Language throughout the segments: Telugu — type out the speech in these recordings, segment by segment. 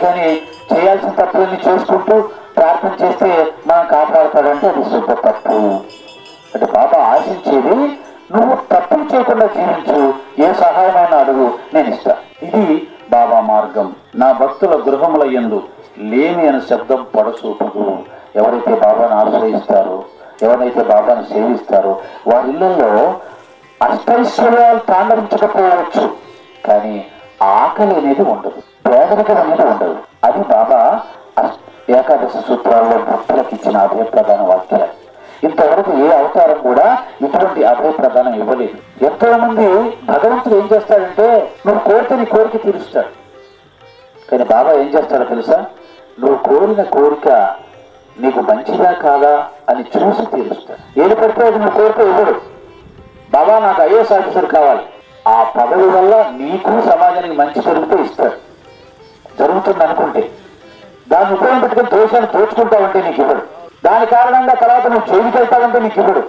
అంతేగాని చేయాల్సిన తప్పులన్నీ చేసుకుంటూ ప్రార్థన చేస్తే మనం కాపాడతాడంటే అది శుద్ధ తప్పు అంటే బాబా ఆశించేది నువ్వు తప్పులు చేయకుండా జీవించు ఏ సహాయమైన అడుగు నేను ఇస్తా ఇది బాబా మార్గం నా భక్తుల గృహముల యందు లేమి అనే శబ్దం పడసూపదు ఎవరైతే బాబాను ఆశ్రయిస్తారో ఎవరైతే బాబాను సేవిస్తారో వారి ఇళ్లలో అష్టైశ్వర్యాలు తాండవించకపోవచ్చు కానీ ఆకలి అనేది ఉండదు పేదరికం అనేది ఉండదు అది బాబా అష్ట- ఏకాదశి సూత్రాల్లో భక్తులకు ఇచ్చిన అభయ ప్రధాన వాక్యాలు ఇంతవరకు ఏ అవతారం కూడా ఇటువంటి అభయ ప్రధానం ఇవ్వలేదు ఎంతో మంది భగవంతుడు ఏం చేస్తాడంటే నువ్వు కోరితే నీ కోరిక తీరుస్తాడు కానీ బాబా ఏం చేస్తాడో తెలుసా నువ్వు కోరిన కోరిక నీకు మంచిదా కాదా అని చూసి తీరుస్తాడు ఏది పడితే అది నువ్వు కోరిక ఇవ్వడు బాబా నాకు ఐఏఎస్ ఆఫీసర్ కావాలి ఆ పదవి వల్ల నీకు సమాజానికి మంచి జరిగితే ఇస్తాడు జరుగుతుంది అనుకుంటే దాన్ని ఉపయోగం పెట్టుకుని దోషాన్ని దోచుకుంటావంటే నీకు ఇవ్వడు దాని కారణంగా తర్వాత నువ్వు జైలుకి వెళ్తావంటే నీకు ఇవ్వడు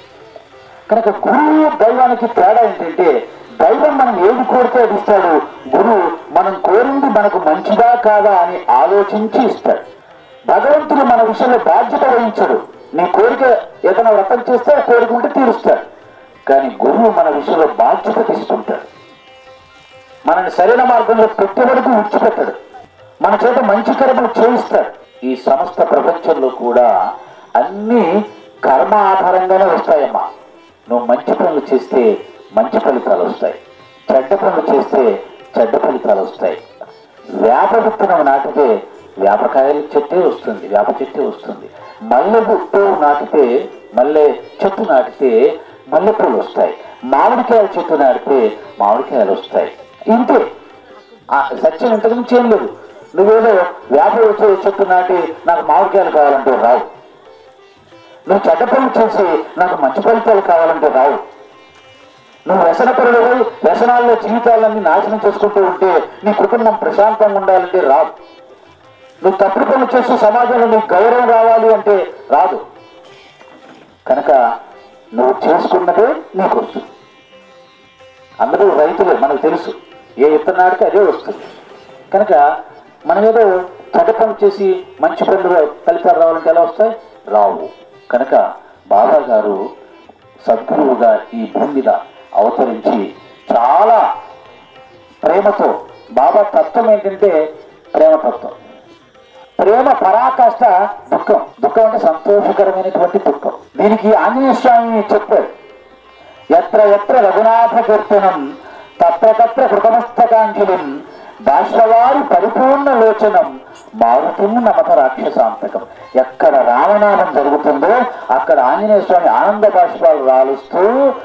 కనుక గురువు దైవానికి తేడా ఏంటంటే దైవం మనం ఏది కోరితే అది ఇస్తాడు గురువు మనం కోరింది మనకు మంచిదా కాదా అని ఆలోచించి ఇస్తాడు భగవంతుడు మన విషయంలో బాధ్యత వహించడు నీ కోరిక ఏదైనా వ్రతం చేస్తే ఆ కోరిక ఉంటే తీరుస్తాడు కానీ గురువు మన విషయంలో బాధ్యత తీసుకుంటాడు మనని సరైన మార్గంలో పెట్టే వరకు విడిచిపెట్టడు మన చేత మంచి కర్మలు చేయిస్తాడు ఈ సమస్త ప్రపంచంలో కూడా అన్ని కర్మ ఆధారంగానే వస్తాయమ్మా నువ్వు మంచి పనులు చేస్తే మంచి ఫలితాలు వస్తాయి చెడ్డ పనులు చేస్తే చెడ్డ ఫలితాలు వస్తాయి వేప విత్తనం నాటితే వేపకాయల చెట్టే వస్తుంది వేప చెట్టే వస్తుంది మల్లె పుట్టు నాటితే మల్లె చెట్టు నాటితే మల్లెపూలు వస్తాయి మామిడికాయల చెట్టు నాటితే మామిడికాయలు వస్తాయి ఇంతే ఆ సత్యం ఇంతకు మించి ఏం లేదు నువ్వేదో వేప వచ్చే చెట్టు నాటి నాకు మామిడికాయలు కావాలంటే రావు నువ్వు చెడ్డ పనులు చేసి నాకు మంచి ఫలితాలు కావాలంటే రావు నువ్వు వ్యసన పరుడు వ్యసనాల్లో జీవితాలన్నీ నాశనం చేసుకుంటూ ఉంటే నీ కుటుంబం ప్రశాంతంగా ఉండాలంటే రాదు నువ్వు తప్పుడు పనులు చేస్తూ సమాజంలో నీకు గౌరవం రావాలి అంటే రాదు కనుక నువ్వు చేసుకున్నదే నీకు వస్తుంది అందరూ రైతులే మనకు తెలుసు ఏ విత్తనాడికి అదే వస్తుంది కనుక మనం ఏదో చెడ్డ పనులు చేసి మంచి పనులు ఫలితాలు రావాలంటే ఎలా వస్తాయి రావు కనుక బాబా గారు సద్గురువుగా ఈ భూమి మీద అవతరించి చాలా ప్రేమతో బాబా తత్వం ఏంటంటే ప్రేమతత్వం ప్రేమ పరాకాష్ట దుఃఖం దుఃఖం అంటే సంతోషకరమైనటువంటి దుఃఖం దీనికి ఆంజనేయ స్వామి చెప్పాడు ఎత్ర ఎత్ర రఘునాథ కీర్తనం తత్ర తత్ర కృతమస్తకాంజలిం దాశ్రవారి పరిపూర్ణ లోచనం మారుతుం నమత రాక్షసాంతకం ఎక్కడ రామనామం జరుగుతుందో అక్కడ ఆంజనేయ స్వామి ఆనంద బాష్పాలు రాలుస్తూ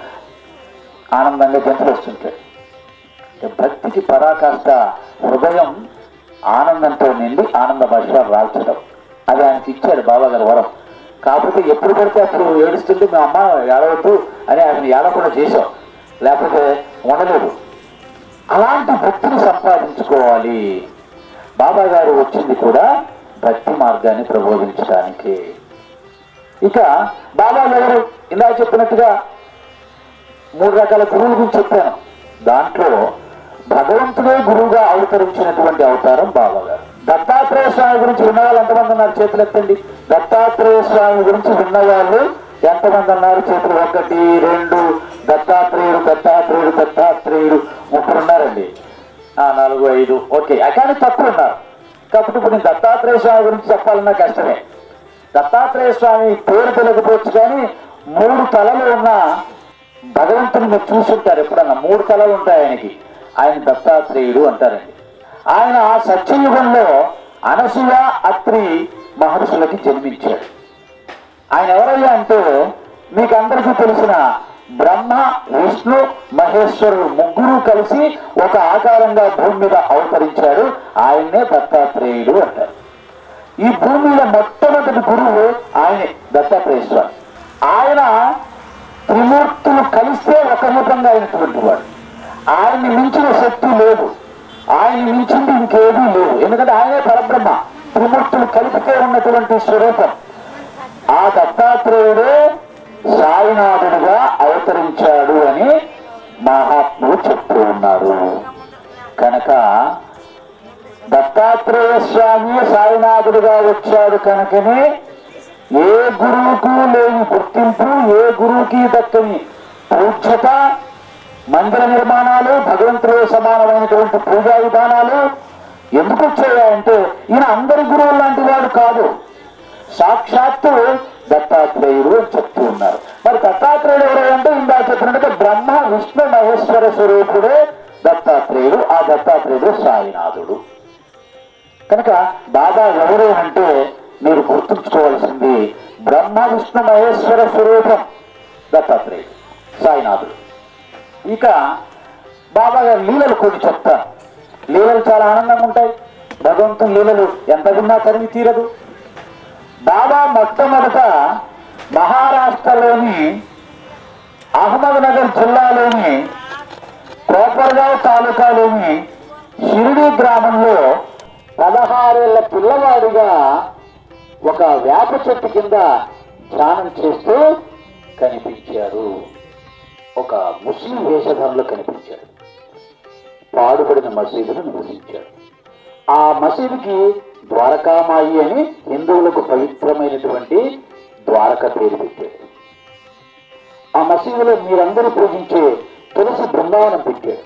ఆనందంగా గంతులు వస్తుంటాడు భక్తికి పరాకాష్ట హృదయం ఆనందంతో నిండి ఆనంద బాష్పాలు రాల్చడం అది ఆయనకి ఇచ్చాడు బాబా గారు వరం కాకపోతే ఎప్పుడు పడితే అప్పుడు ఏడుస్తుంటే మా అమ్మ ఏడవద్దు అని ఆయన ఏడకుండా చేశాం లేకపోతే ఉండలేదు అలాంటి భక్తిని సంపాదించుకోవాలి బాబా గారు వచ్చింది కూడా భక్తి మార్గాన్ని ప్రబోధించడానికి ఇక బాబా గారు ఇలా చెప్పినట్టుగా మూడు రకాల గురువుల గురించి చెప్పాను దాంట్లో భగవంతుడే గురువుగా అవతరించినటువంటి అవతారం బాబా గారు దత్తాత్రేయ స్వామి గురించి విన్నవాళ్ళు ఎంతమంది ఉన్నారు చేతులు ఎత్తండి దత్తాత్రేయ స్వామి గురించి విన్నవాళ్ళు ఎంతమంది ఉన్నారు చేతులు ఒకటి రెండు దత్తాత్రేయుడు దత్తాత్రేయుడు దత్తాత్రేయుడు ముగ్గురు ఉన్నారండి ఆ, నాలుగు ఐదు ఓకే కానీ తక్కువ ఉన్నారు కాబట్టి ఇప్పుడు నేను దత్తాత్రేయ స్వామి గురించి చెప్పాలన్నా కష్టమే దత్తాత్రేయ స్వామి పేరు తెలియకపోవచ్చు కానీ మూడు తలలు ఉన్న భగవంతుని మీరు చూసుంటారు ఎప్పుడన్నా మూడు తలలు ఉంటాయి ఆయనకి ఆయన దత్తాత్రేయుడు అంటారండి ఆయన ఆ సత్యయుగంలో అనసూయ అత్రి మహర్షులకి జన్మించాడు ఆయన ఎవరయ్యా అంటే మీకు అందరికీ తెలిసిన బ్రహ్మ విష్ణు మహేశ్వరుడు ముగ్గురు కలిసి ఒక ఆకారంగా భూమి మీద అవతరించాడు ఆయన్నే దత్తాత్రేయుడు అంటారు ఈ భూమి మీద మొట్టమొదటి గురువు ఆయనే దత్తాత్రేయ స్వామి ఆయన త్రిమూర్తులు కలిస్తే ఒక రూపంగా అయినటువంటి వాడు ఆయన్ని మించిన శక్తి లేదు ఆయన్ని మించింది ఇంకేదీ లేదు ఎందుకంటే ఆయనే పరబ్రహ్మ త్రిమూర్తులు కలిపితే ఉన్నటువంటి స్వరూపం ఆ దత్తాత్రేయుడే సాయినాథుడిగా అవతరించాడు అని మహాత్ములు చెప్తూ ఉన్నారు కనుక దత్తాత్రేయ స్వామి సాయినాథుడుగా వచ్చాడు కనుకనే ఏ గురువుకు లేని గుర్తింపు ఏ గురువుకి దక్కని పూజ్యత మందిర నిర్మాణాలు భగవంతుడు సమానమైనటువంటి పూజా విధానాలు ఎందుకు వచ్చాయంటే ఈయన అందరి గురువులు లాంటి వాడు కాదు సాక్షాత్తు దత్తాత్రేయుడు అని చెప్తూ ఉన్నారు మరి దత్తాత్రేయుడు ఎవరు అంటే ఇందా చెప్పినట్టుగా బ్రహ్మ విష్ణు మహేశ్వర స్వరూపుడే దత్తాత్రేయుడు ఆ దత్తాత్రేయుడు సాయినాథుడు కనుక బాబా ఎవరు అంటే మీరు గుర్తుంచుకోవాల్సింది బ్రహ్మ విష్ణు మహేశ్వర స్వరూపం దత్తాత్రేయుడు సాయినాథుడు ఇక బాబా గారి లీలలు కొన్ని చెప్తాను లీలలు చాలా ఆనందంగా ఉంటాయి భగవంతుని లీలలు ఎంత విన్నా తరిగి తీరదు బాబా మొట్టమొదట మహారాష్ట్రలోని అహ్మద్నగర్ జిల్లాలోని కోపర్గావ్ తాలూకాలోని షిరిడి గ్రామంలో పదహారేళ్ల పిల్లవాడిగా ఒక వేప చెట్టు కింద ధ్యానం చేస్తూ కనిపించాడు ఒక ముస్లిం వేషధారంలో కనిపించాడు పాడుపడిన మసీదును నివసించాడు ఆ మసీదుకి ద్వారకామాయి అని హిందువులకు పవిత్రమైనటువంటి ద్వారక పేరు పెట్టాడు ఆ మసీదులో మీరందరూ పూజించే తులసి బృందావనం పెట్టాడు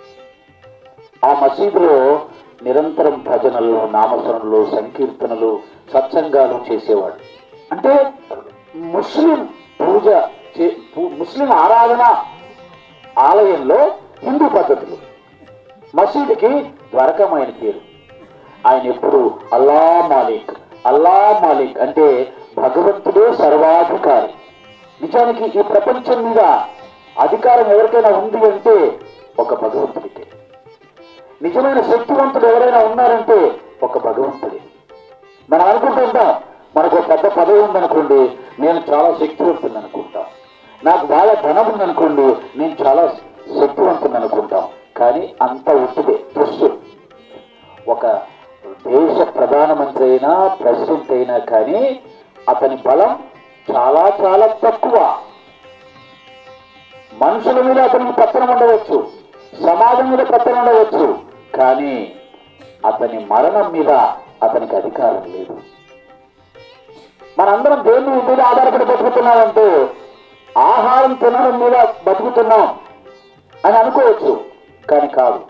ఆ మసీదులో నిరంతరం భజనలు నామస్మరణలు సంకీర్తనలు సత్సంగాలు చేసేవాడు అంటే ముస్లిం పూజ చే- పు- ముస్లిం ఆరాధన ఆలయంలో హిందూ పద్ధతులు మసీదుకి ద్వారకమైన పేరు ఆయన ఎప్పుడు అల్లా మాలిక్ అల్లా మాలిక్ అంటే భగవంతుడే సర్వాధికారి నిజానికి ఈ ప్రపంచం మీద అధికారం ఎవరికైనా ఉంది అంటే ఒక భగవంతుడికే నిజమైన శక్తివంతుడు ఎవరైనా ఉన్నారంటే ఒక భగవంతుడే మనం అనుకుంటూ ఉంటాం మనకు ఒక పెద్ద పదవి ఉందనుకోండి నేను చాలా శక్తివంతుని అనుకుంటాం నాకు బాగా ధనం ఉందనుకోండి నేను చాలా శక్తివంతుని అనుకుంటాం కానీ అంత ఉట్టిదే దుస్సు ఒక దేశ ప్రధానమంత్రి అయినా ప్రెసిడెంట్ అయినా కానీ అతని బలం చాలా చాలా తక్కువ మనుషుల మీద అతనికి పత్రం ఉండవచ్చు సమాజం మీద పత్రం ఉండవచ్చు కానీ అతని మరణం మీద అతనికి అధికారం లేదు మనందరం దేని మీద ఆధారపడి బతుకుతున్నామంటే ఆహారం తినడం మీద బతుకుతున్నాం అని అనుకోవచ్చు కానీ కాదు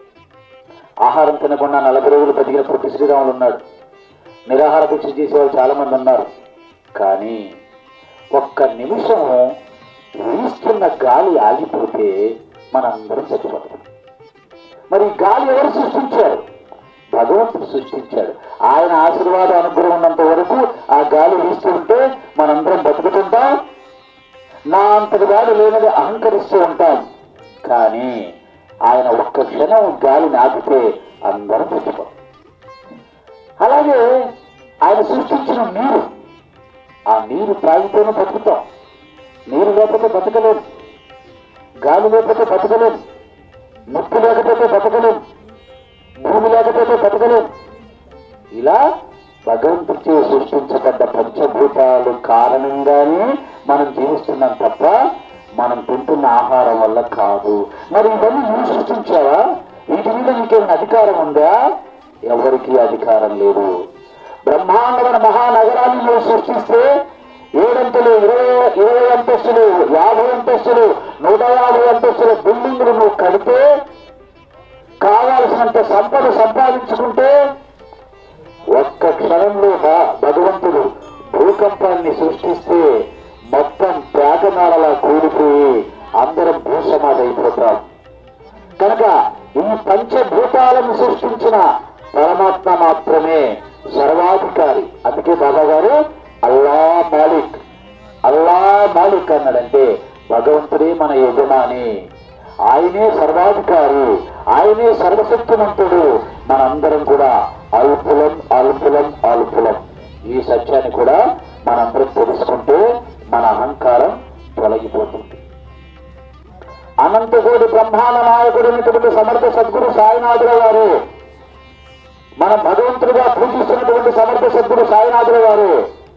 ఆహారం తినకుండా నలభై రోజులు బతికిన పొట్టి శ్రీరాములు ఉన్నాడు నిరాహార దీక్ష చేసేవాళ్ళు చాలా మంది ఉన్నారు కానీ ఒక్క నిమిషం వీస్తున్న గాలి ఆగిపోతే మనందరం చచ్చిపోతాం మరి ఈ గాలి ఎవరు సృష్టించారు భగవంతుడు సృష్టించాడు ఆయన ఆశీర్వాద అనుగ్రహం ఉన్నంత వరకు ఆ గాలి వీస్తుంటే మనందరం బతుకుతుంటాం నా అంతటి గాలి లేనది అహంకరిస్తూ ఉంటాం కానీ ఆయన ఒక్క క్షణం గాలి నాపితే అందరం చచ్చిపోతాం అలాగే ఆయన సృష్టించిన నీరు ఆ నీరు తాగితేనే బతుకుతాం నీరు లేకపోతే బతకలేం గాలి లేకపోతే బతకలేం ముక్కు లేకపోతే బతకలేం భూమి లేకపోతే బతకలేం ఇలా భగవంతుడిచే సృష్టించబడ్డ పంచభూతాలు కారణంగానే మనం జీవిస్తున్నాం తప్ప మనం తింటున్న ఆహారం వల్ల కాదు మరి ఇవన్నీ నువ్వు సృష్టించావా వీటి మీద నీకేమైనా అధికారం ఉందా ఎవరికీ అధికారం లేదు బ్రహ్మాండమైన మహానగరాన్ని నువ్వు సృష్టిస్తే ఏడంతలు ఇరవై ఇరవై అంతస్తులు యాభై అంతస్తులు నూట యాభై అంతస్తుల బిల్డింగులు నువ్వు కడితే కావాల్సినంత సంపద సంపాదించుకుంటే ఒక్క క్షణంలో భ- భగవంతుడు భూకంపాన్ని సృష్టిస్తే మొత్తం పేకనాడలా కూలిపోయి అందరం భూసమాధైపోతాం కనుక ఈ పంచభూతాలను సృష్టించిన పరమాత్మ మాత్రమే సర్వాధికారి అందుకే బాబా గారు అల్లా మాలిక్ అల్లా మాలిక్ అన్నాడంటే భగవంతుడే మన యజమాని ఆయనే సర్వాధికారి ఆయనే సర్వశక్తిమంతుడు మనందరం కూడా అల్పులం అల్పులం అల్పులం ఈ సత్యాన్ని కూడా మనందరం తెలుసుకుంటే మన అహంకారం తొలగిపోతుంది అనంతకోటి బ్రహ్మాండ నాయకుడైనటువంటి సమర్థ సద్గురు సాయినాథుల గారు మన భగవంతుడిగా పూజిస్తున్నటువంటి సమర్థ సద్గురు సాయినాథుల గారు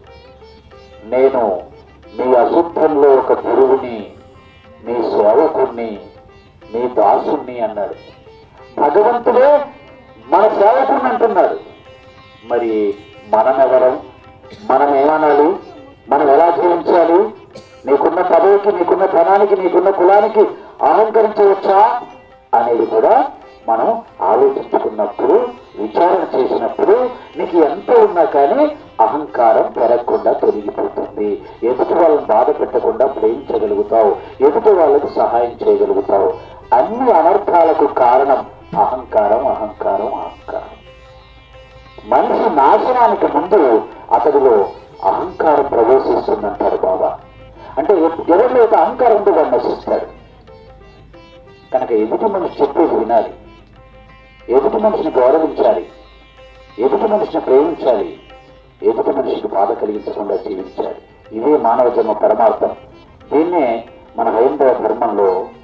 నేను మీ అశుద్ధంలో ఒక గురువుని మీ సేవకుణ్ణి మీ దాసుణ్ణి అన్నాడు భగవంతుడే మన సేవకుని అంటున్నాడు మరి మనం ఎవరం మనం ఏమనాలి మనం ఎలా జీవించాలి నీకున్న పదవికి నీకున్న ధనానికి నీకున్న కులానికి అహంకరించవచ్చా అనేది కూడా మనం ఆలోచించుకున్నప్పుడు విచారణ చేసినప్పుడు నీకు ఎంత ఉన్నా కానీ అహంకారం పెరగకుండా తొలగిపోతుంది ఎదుటి వాళ్ళని బాధ పెట్టకుండా ప్రేమించగలుగుతావు ఎదుటి వాళ్ళకి సహాయం చేయగలుగుతావు అన్ని అనర్థాలకు కారణం అహంకారం అహంకారం అహంకారం మనిషి నాశనానికి ముందు అతడిలో అహంకారం ప్రవేశిస్తుందంటారు బాబా అంటే ఎవ- ఎవరిలో ఒక అహంకారం ఉంటే వాడు నశిస్తాడు కనుక ఎదుటి మనిషి చెప్పేది వినాలి ఎదుటి మనిషిని గౌరవించాలి ఎదుటి మనిషిని ప్రేమించాలి ఎదుటి మనిషికి బాధ కలిగించకుండా జీవించాలి ఇదే మానవ జన్మ పరమార్థం దీన్నే మన హైందవ ధర్మంలో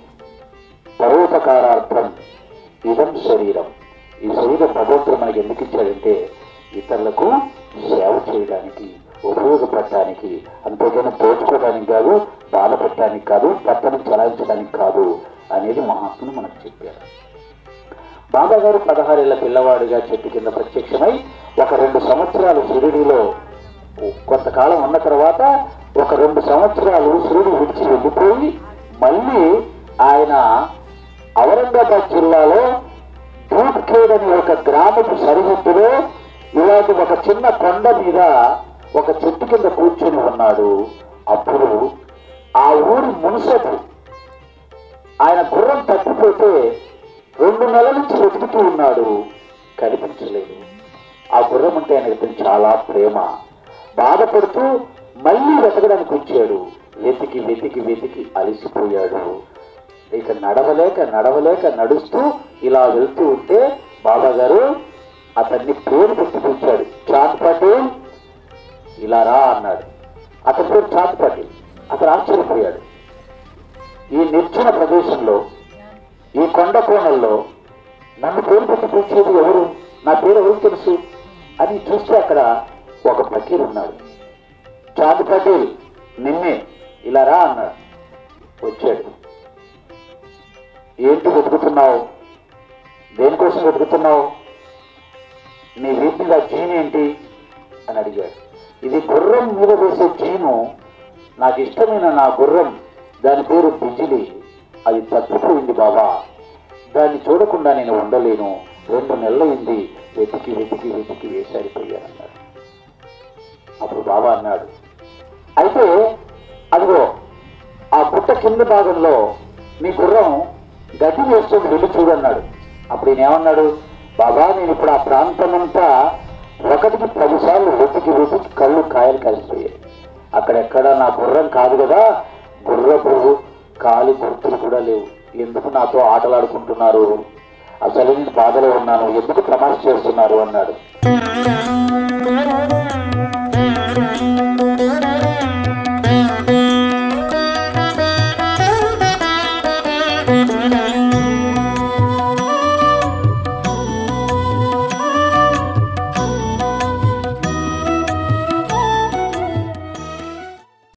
పరోపకారార్థం ఇదం శరీరం ఈ శరీరం భగవంతుడు మనకి ఎందుకు ఇచ్చాడంటే ఇతరులకు సేవ చేయడానికి ఉపయోగపడటానికి అంతేగాని దోచుకోవడానికి కాదు బాధపెట్టడానికి కాదు పట్టణం చలాయించడానికి కాదు అనేది మహాత్ములు మనకు చెప్పారు బాబా గారు పదహారేళ్ల పిల్లవాడిగా చెట్టు కింద ప్రత్యక్షమై ఒక రెండు సంవత్సరాలు షిరిడిలో కొంతకాలం ఉన్న తర్వాత ఒక రెండు సంవత్సరాలు షిరిడి విడిచి వెళ్ళిపోయి మళ్ళీ ఆయన ఔరంగాబాద్ జిల్లాలో దూద్ఖేడ్ అనే ఒక గ్రామపు సరిహద్దులో ఇలాంటి ఒక చిన్న కొండ మీద ఒక చెట్టు కింద కూర్చొని ఉన్నాడు అప్పుడు ఆ ఊరి మున్సబు ఆయన గుర్రం తప్పిపోతే రెండు నెలల నుంచి వెతుకుతూ ఉన్నాడు కనిపించలేదు ఆ గుర్రం అంటే ఆయనకి చాలా ప్రేమ బాధపడుతూ మళ్ళీ వెతకడానికి వచ్చాడు వెతికి వెతికి వెతికి అలసిపోయాడు ఇక నడవలేక నడవలేక నడుస్తూ ఇలా వెళ్తూ ఉంటే బాబా గారు అతన్ని పేరు పెట్టి పిలిచాడు చాంద్ పటేల్ ఇలా రా అన్నాడు అతని పేరు చాంద్ పటేల్ అతను ఆశ్చర్యపోయాడు ఈ నిర్జన ప్రదేశంలో ఈ కొండ కోణంలో నన్ను పేరు పెట్టి పిలిచేది ఎవరు నా పేరు ఎవరు తెలుసు అని చూస్తే అక్కడ ఒక ఫకీర్ ఉన్నాడు చాంద్ పటేల్ నిన్నే ఇలా రా అన్నాడు వచ్చాడు ఏంటి వెతుకుతున్నావు దేనికోసం వెతుకుతున్నావు నీ వీటి మీద జీన్ ఏంటి అని అడిగాడు ఇది గుర్రం మీద వేసే జీను నాకు ఇష్టమైన నా గుర్రం దాని పేరు బిజిలి అది తప్పిపోయింది బాబా దాన్ని చూడకుండా నేను ఉండలేను రెండు నెలలైంది వెతికి వెతికి వెతికి వేసారిపోయానన్నాడు అప్పుడు బాబా అన్నాడు అయితే అదిగో ఆ పుట్ట కింద భాగంలో మీ గుర్రం గడ్డి వేస్తుంది వెళ్ళి చూడన్నాడు అప్పుడు ఈయన ఏమన్నాడు బాబా నేను ఇప్పుడు ఆ ప్రాంతం అంతా ఒకటికి పదిసార్లు వెతికి వెతికి కళ్ళు కాయలు కలిసిపోయాయి అక్కడెక్కడ నా గుర్రం కాదు కదా గుర్రపు కాలి గుర్తులు కూడా లేవు ఎందుకు నాతో ఆటలాడుకుంటున్నారు అసలు నేను బాధలో ఉన్నాను ఎందుకు ప్రమాణ చేస్తున్నారు అన్నాడు